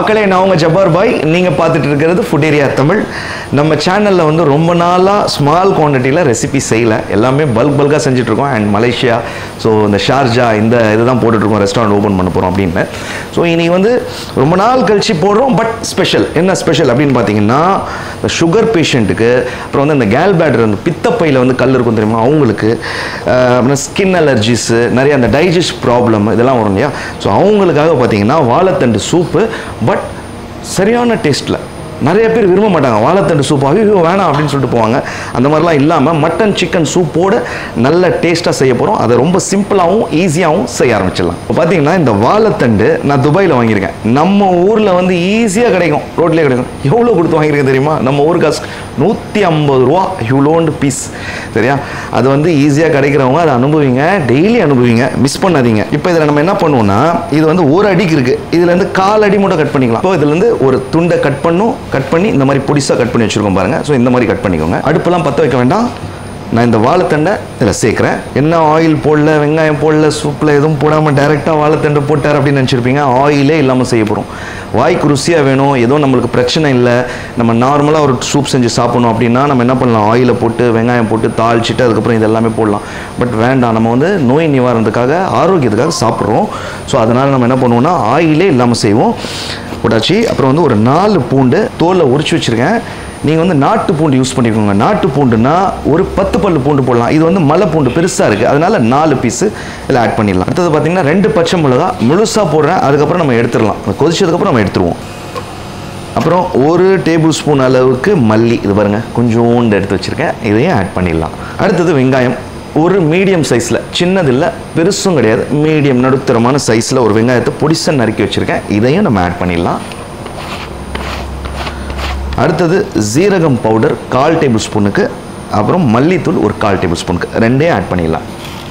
மக்களே நான் உங்கள் ஜப்பார் பாய் நீங்கள் பார்த்துட்டு இருக்கிறது ஃபுட் ஏரியா தமிழ் நம்ம சேனலில் வந்து ரொம்ப நாளாக ஸ்மால் குவான்டிட்டியில் ரெசிபி செய்யலை எல்லாமே பல்க் பல்காக செஞ்சுட்ருக்கோம் அண்ட் மலேசியா ஸோ இந்த ஷார்ஜா இந்த இதுதான் போட்டுட்ருக்கோம் ரெஸ்டாரண்ட் ஓப்பன் பண்ண போகிறோம் அப்படின்னு ஸோ இன்னைக்கு வந்து ரொம்ப நாள் கழிச்சு போடுறோம் பட் ஸ்பெஷல் என்ன ஸ்பெஷல் அப்படின்னு பார்த்தீங்கன்னா இந்த சுகர் பேஷண்ட்டுக்கு அப்புறம் வந்து இந்த கேல் பேடர் அந்த பித்தப்பையில் வந்து கல் இருக்கும் தெரியுமா அவங்களுக்கு அஹ், அப்புறம் ஸ்கின் அலர்ஜிஸு நிறைய அந்த டைஜஸ்ட் ப்ராப்ளம் இதெல்லாம் வரும் இல்லையா ஸோ அவங்களுக்காக பார்த்தீங்கன்னா வாழைத்தண்டு சூப்பு பட் சரியான டேஸ்ட்டில் நிறைய பேர் விரும்ப மாட்டாங்க வாழைத்தண்டு சூப் ஐயோ வேணாம் அப்படின்னு சொல்லிட்டு போவாங்க அந்த மாதிரிலாம் இல்லாமல் மட்டன் சிக்கன் சூப்போட நல்ல டேஸ்ட்டாக செய்ய போகிறோம் அதை ரொம்ப சிம்பிளாகவும் ஈஸியாகவும் செய்ய ஆரம்பிச்சிடலாம் இப்போ பார்த்தீங்கன்னா இந்த வாழைத்தண்டு நான் துபாயில் வாங்கியிருக்கேன் நம்ம ஊரில் வந்து ஈஸியாக கிடைக்கும் ரோட்லேயே கிடைக்கும் எவ்வளோ கொடுத்து வாங்கியிருக்கேன் தெரியுமா நம்ம ஊர் காசு நூற்றி ஐம்பது ரூபா இவ்வளோண்டு பீஸ் சரியா அது வந்து ஈஸியாக கிடைக்கிறவங்க அதை அனுபவிங்க டெய்லி அனுபவிங்க மிஸ் பண்ணாதீங்க இப்போ இதில் நம்ம என்ன பண்ணுவோம்னா இது வந்து ஒரு அடிக்கு இருக்குது இதுலேருந்து கால் அடி மட்டும் கட் பண்ணிக்கலாம் இப்போ இதுலேருந்து ஒரு துண்டை கட் பண்ணும் கட் பண்ணி இந்த மாதிரி பொடிசாக கட் பண்ணி வச்சுருக்கோம் பாருங்கள் ஸோ இந்த மாதிரி கட் பண்ணிக்கோங்க அடுப்பெல்லாம் பற்ற வைக்க வேண்டாம் நான் இந்த வாழைத்தண்டை இதில் சேர்க்குறேன் என்ன ஆயில் போடல வெங்காயம் போடல சூப்பில் எதுவும் போடாமல் டேரெக்டாக வாழைத்தண்டை போட்டார் அப்படின்னு நினச்சிருப்பீங்க ஆயிலே இல்லாமல் செய்ய போகிறோம் வாய்க்கு ருசியாக வேணும் ஏதோ நம்மளுக்கு பிரச்சனை இல்லை நம்ம நார்மலாக ஒரு சூப் செஞ்சு சாப்பிடணும் அப்படின்னா நம்ம என்ன பண்ணலாம் ஆயிலை போட்டு வெங்காயம் போட்டு தாளிச்சிட்டு அதுக்கப்புறம் இது எல்லாமே போடலாம் பட் வேண்டாம் நம்ம வந்து நோய் நிவாரணத்துக்காக ஆரோக்கியத்துக்காக சாப்பிட்றோம் ஸோ அதனால் நம்ம என்ன பண்ணுவோம்னா ஆயிலே இல்லாமல் செய்வோம் போட்டாச்சு அப்புறம் வந்து ஒரு நாலு பூண்டு தோலை உரிச்சு வச்சுருக்கேன் நீங்கள் வந்து நாட்டு பூண்டு யூஸ் பண்ணிக்கோங்க நாட்டு பூண்டுனா ஒரு பத்து பல்லு பூண்டு போடலாம் இது வந்து மலை பூண்டு பெருசாக இருக்குது அதனால நாலு பீஸு இதில் ஆட் பண்ணிடலாம் அடுத்தது பார்த்தீங்கன்னா ரெண்டு பச்சை மிளகா முழுசாக போடுறேன் அதுக்கப்புறம் நம்ம எடுத்துடலாம் கொதிச்சதுக்கப்புறம் நம்ம எடுத்துருவோம் அப்புறம் ஒரு டேபிள் ஸ்பூன் அளவுக்கு மல்லி இது பாருங்க கொஞ்சோண்டு எடுத்து வச்சுருக்கேன் இதையும் ஆட் பண்ணிடலாம் அடுத்தது வெங்காயம் ஒரு மீடியம் சைஸில் சின்னது இல்லை பெருசும் கிடையாது மீடியம் நடுத்தரமான சைஸில் ஒரு வெங்காயத்தை பொடிசாக நறுக்கி வச்சுருக்கேன் இதையும் நம்ம ஆட் பண்ணிடலாம் அடுத்தது ஜீரகம் பவுடர் கால் டேபிள் ஸ்பூனுக்கு அப்புறம் மல்லித்தூள் ஒரு கால் டேபிள் ஸ்பூனுக்கு ரெண்டையும் ஆட் பண்ணிடலாம்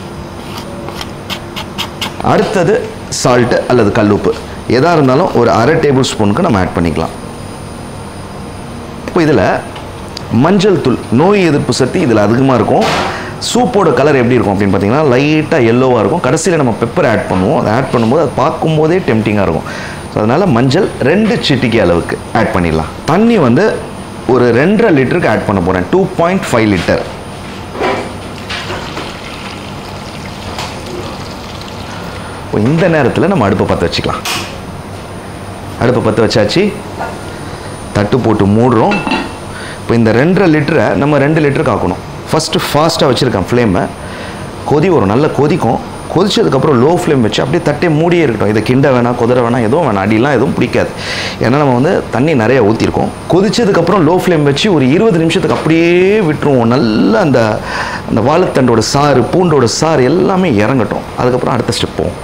அடுத்தது சால்ட்டு அல்லது கல்லுப்பு எதாக இருந்தாலும் ஒரு அரை டேபிள் ஸ்பூனுக்கு நம்ம ஆட் பண்ணிக்கலாம் இப்போ இதில் மஞ்சள் தூள் நோய் எதிர்ப்பு சக்தி இதில் அதிகமாக இருக்கும் சூப்போட கலர் எப்படி இருக்கும் அப்படின்னு பார்த்தீங்கன்னா லைட்டாக எல்லோவாக இருக்கும் கடைசியில் நம்ம பெப்பர் ஆட் பண்ணுவோம் அதை ஆட் பண்ணும்போது அது பார்க்கும்போதே டெம்டிங்காக இருக்கும் ஸோ அதனால் மஞ்சள் ரெண்டு சிட்டிக்கை அளவுக்கு ஆட் பண்ணிடலாம் தண்ணி வந்து ஒரு ரெண்டரை லிட்டருக்கு ஆட் பண்ண போகிறேன் டூ பாயிண்ட் ஃபைவ் லிட்டர் இப்போ இந்த நேரத்தில் நம்ம அடுப்பை பற்ற வச்சுக்கலாம் அடுப்பை பற்ற வச்சாச்சு தட்டு போட்டு மூடுறோம் இப்போ இந்த ரெண்டரை லிட்டரை நம்ம ரெண்டு லிட்டருக்கு ஆக்கணும் ஃபஸ்ட்டு ஃபாஸ்ட்டாக வச்சுருக்கேன் ஃப்ளேமை கொதி வரும் நல்லா கொதிக்கும் கொதிச்சதுக்கப்புறம் லோ ஃப்ளேம் வச்சு அப்படியே தட்டே மூடியே இருக்கட்டும் இதை கிண்ட வேணாம் குதிர வேணாம் எதுவும் வேணாம் அடிலாம் எதுவும் பிடிக்காது ஏன்னா நம்ம வந்து தண்ணி நிறைய ஊற்றிருக்கோம் கொதிச்சதுக்கப்புறம் லோ ஃப்ளேம் வச்சு ஒரு இருபது நிமிஷத்துக்கு அப்படியே விட்டுருவோம் நல்லா அந்த அந்த வாழைத்தண்டோட சாறு பூண்டோட சாறு எல்லாமே இறங்கட்டும் அதுக்கப்புறம் அடுத்த ஸ்டெப் போவோம்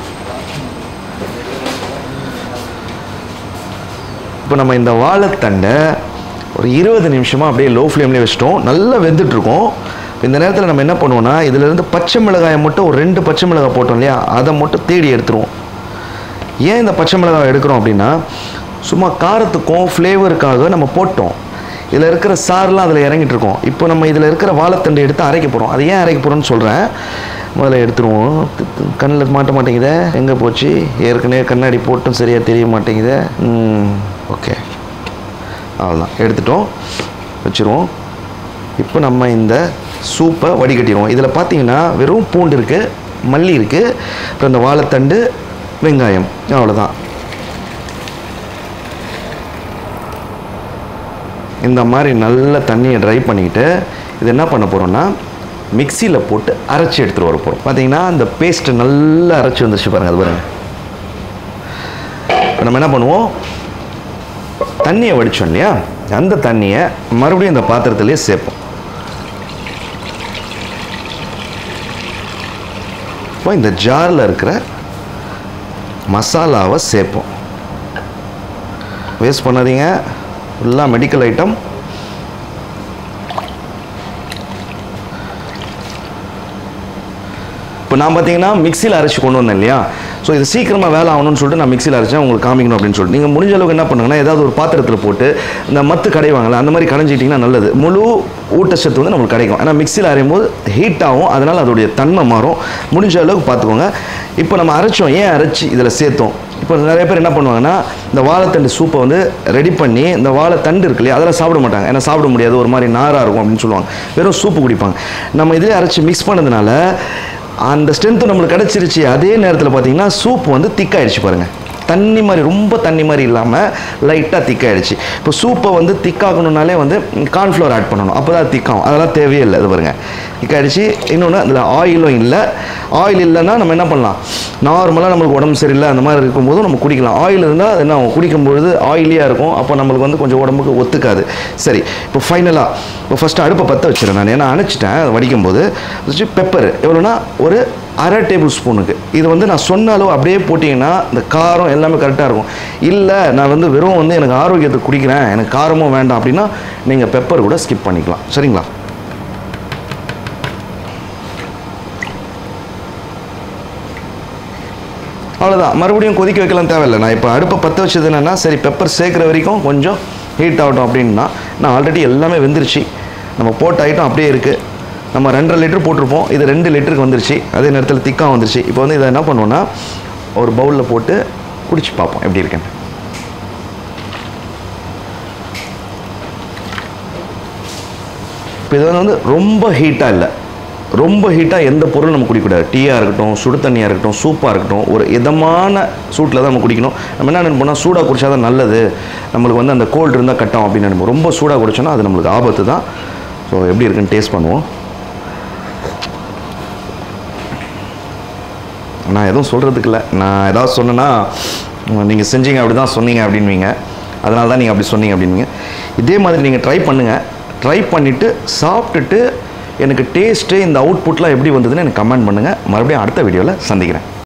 இப்போ நம்ம இந்த வாழைத்தண்டை ஒரு இருபது நிமிஷமாக அப்படியே லோ ஃப்ளேம்லேயே வச்சிட்டோம் நல்லா வெந்துட்டுருக்கோம் இந்த நேரத்தில் நம்ம என்ன பண்ணுவோம்னா இதிலேருந்து பச்சை மிளகாயை மட்டும் ஒரு ரெண்டு பச்சை மிளகாய் போட்டோம் இல்லையா அதை மட்டும் தேடி எடுத்துருவோம் ஏன் இந்த பச்சை மிளகாய் எடுக்கிறோம் அப்படின்னா சும்மா காரத்துக்கும் ஃப்ளேவருக்காக நம்ம போட்டோம் இதில் இருக்கிற சாரெலாம் அதில் இறங்கிட்டு இருக்கோம் இப்போ நம்ம இதில் இருக்கிற வாழைத்தண்டை எடுத்து அரைக்க போகிறோம் அது ஏன் அரைக்க போகிறோம்னு சொல்கிறேன் முதல்ல எடுத்துருவோம் கண்ணில் மாட்ட மாட்டேங்குதே எங்கே போச்சு ஏற்கனவே கண்ணாடி போட்டும் சரியாக தெரிய மாட்டேங்குதே ஓகே அவ்வளோதான் எடுத்துட்டோம் வச்சுருவோம் இப்போ நம்ம இந்த சூப்பை வடிகட்டிடுவோம் இதில் பார்த்தீங்கன்னா வெறும் பூண்டு இருக்குது மல்லி இருக்குது அப்புறம் இந்த வாழைத்தண்டு வெங்காயம் அவ்வளோதான் இந்த மாதிரி நல்ல தண்ணியை ட்ரை பண்ணிக்கிட்டு இது என்ன பண்ண போகிறோம்னா மிக்சியில் போட்டு அரைச்சி எடுத்துகிட்டு வர போகிறோம் பார்த்தீங்கன்னா அந்த பேஸ்ட்டு நல்லா அரைச்சி வந்துருச்சு பாருங்கள் அது பாருங்கள் இப்போ நம்ம என்ன பண்ணுவோம் தண்ணியை வடித்தோம் இல்லையா அந்த தண்ணியை மறுபடியும் இந்த பாத்திரத்திலே சேர்ப்போம் இப்போ இந்த ஜாரில் இருக்கிற மசாலாவை சேர்ப்போம் வேஸ்ட் பண்ணாதீங்க ஃபுல்லாக மெடிக்கல் ஐட்டம் இப்போ நான் பார்த்தீங்கன்னா மிக்சியில் அரைச்சி கொண்டு வந்தேன் இல்லையா ஸோ இது சீக்கிரமாக வேலை ஆகணும்னு சொல்லிட்டு நான் மிக்சியில் அரைச்சேன் உங்களுக்கு காமிக்கணும் அப்படின்னு சொல்லிட்டு நீங்கள் முடிஞ்ச அளவுக்கு என்ன பண்ணுங்கன்னா ஏதாவது ஒரு பாத்திரத்தில் போட்டு இந்த மத்து கடைவாங்கல்ல அந்த மாதிரி கடைஞ்சிட்டிங்கன்னா நல்லது முழு ஊட்டச்சத்து வந்து நம்மளுக்கு கிடைக்கும் ஏன்னா மிக்சியில் அரையும் போது ஹீட் ஆகும் அதனால் அதோடைய தன்மை மாறும் முடிஞ்ச அளவுக்கு பார்த்துக்கோங்க இப்போ நம்ம அரைச்சோம் ஏன் அரைச்சி இதில் சேர்த்தோம் இப்போ நிறைய பேர் என்ன பண்ணுவாங்கன்னா இந்த வாழைத்தண்டு சூப்பை வந்து ரெடி பண்ணி இந்த வாழைத்தண்டு இருக்கு இல்லையா அதெல்லாம் சாப்பிட மாட்டாங்க ஏன்னா சாப்பிட முடியாது ஒரு மாதிரி நாராக இருக்கும் அப்படின்னு சொல்லுவாங்க வெறும் சூப்பு குடிப்பாங்க நம்ம இதிலே அரைச்சி மிக்ஸ் பண்ணதுனால அந்த ஸ்ட்ரென்த்து நம்மளுக்கு கிடச்சிருச்சு அதே நேரத்தில் பார்த்தீங்கன்னா சூப் வந்து திக்காயிடுச்சு பாருங்கள் தண்ணி மாதிரி ரொம்ப தண்ணி மாதிரி இல்லாமல் லைட்டாக திக்காயிடுச்சு இப்போ சூப்பை வந்து திக்காகணுனாலே வந்து கார்ன்ஃப்ளவர் ஆட் பண்ணணும் அப்போ தான் திக்காகும் அதெல்லாம் தேவையே இல்லை இது பாருங்க திக்காயிடுச்சு இன்னொன்று அதில் ஆயிலும் இல்லை ஆயில் இல்லைன்னா நம்ம என்ன பண்ணலாம் நார்மலாக நம்மளுக்கு உடம்பு சரியில்லை அந்த மாதிரி இருக்கும்போது நம்ம குடிக்கலாம் ஆயில் இருந்தால் அது என்ன குடிக்கும்பொழுது ஆயிலியாக இருக்கும் அப்போ நம்மளுக்கு வந்து கொஞ்சம் உடம்புக்கு ஒத்துக்காது சரி இப்போ ஃபைனலாக இப்போ ஃபஸ்ட்டு அடுப்பை பற்ற வச்சிடறேன் நான் ஏன்னா அணைச்சிட்டேன் வடிக்கும்போது பெப்பர் எவ்வளோனா ஒரு அரை டேபிள் ஸ்பூனுக்கு இது வந்து நான் சொன்ன அளவு அப்படியே போட்டிங்கன்னா இந்த காரம் எல்லாமே கரெக்டாக இருக்கும் இல்லை நான் வந்து வெறும் வந்து எனக்கு ஆரோக்கியத்துக்கு குடிக்கிறேன் எனக்கு காரமும் வேண்டாம் அப்படின்னா நீங்கள் பெப்பர் கூட ஸ்கிப் பண்ணிக்கலாம் சரிங்களா அவ்வளோதான் மறுபடியும் கொதிக்க வைக்கலாம் தேவையில்லை நான் இப்போ அடுப்பை பற்ற வச்சது என்னென்னா சரி பெப்பர் சேர்க்குற வரைக்கும் கொஞ்சம் ஹீட் ஆகட்டும் அப்படின்னா நான் ஆல்ரெடி எல்லாமே வெந்துருச்சு நம்ம போட்ட ஐட்டம் அப்படியே இருக்குது நம்ம ரெண்டரை லிட்டர் போட்டிருப்போம் இது ரெண்டு லிட்டருக்கு வந்துருச்சு அதே நேரத்தில் திக்காக வந்துருச்சு இப்போ வந்து இதை என்ன பண்ணுவோன்னா ஒரு பவுலில் போட்டு குடிச்சு பார்ப்போம் எப்படி இருக்குன்னு இப்போ இது வந்து ரொம்ப ஹீட்டாக இல்லை ரொம்ப ஹீட்டாக எந்த பொருளும் நம்ம குடிக்கக்கூடாது டீயாக இருக்கட்டும் சுடு தண்ணியாக இருக்கட்டும் சூப்பாக இருக்கட்டும் ஒரு இதமான சூட்டில் தான் நம்ம குடிக்கணும் நம்ம என்ன நினைப்போம்னா சூடாக குடிச்சா தான் நல்லது நம்மளுக்கு வந்து அந்த கோல்டு இருந்தால் கட்டும் அப்படின்னு நினைப்போம் ரொம்ப சூடாக குடிச்சோன்னா அது நம்மளுக்கு ஆபத்து தான் ஸோ எப்படி இருக்குன்னு டேஸ்ட் பண்ணுவோம் நான் எதுவும் சொல்கிறதுக்கு இல்லை நான் ஏதாவது சொன்னேன்னா நீங்கள் செஞ்சீங்க அப்படி தான் சொன்னீங்க அப்படின்வீங்க அதனால தான் நீங்கள் அப்படி சொன்னீங்க அப்படின்வீங்க இதே மாதிரி நீங்கள் ட்ரை பண்ணுங்கள் ட்ரை பண்ணிவிட்டு சாப்பிட்டுட்டு எனக்கு டேஸ்ட்டு இந்த அவுட்புட்லாம் எப்படி வந்ததுன்னு எனக்கு கமெண்ட் பண்ணுங்கள் மறுபடியும் அடுத்த வீடியோவில் சந்திக்கிறேன்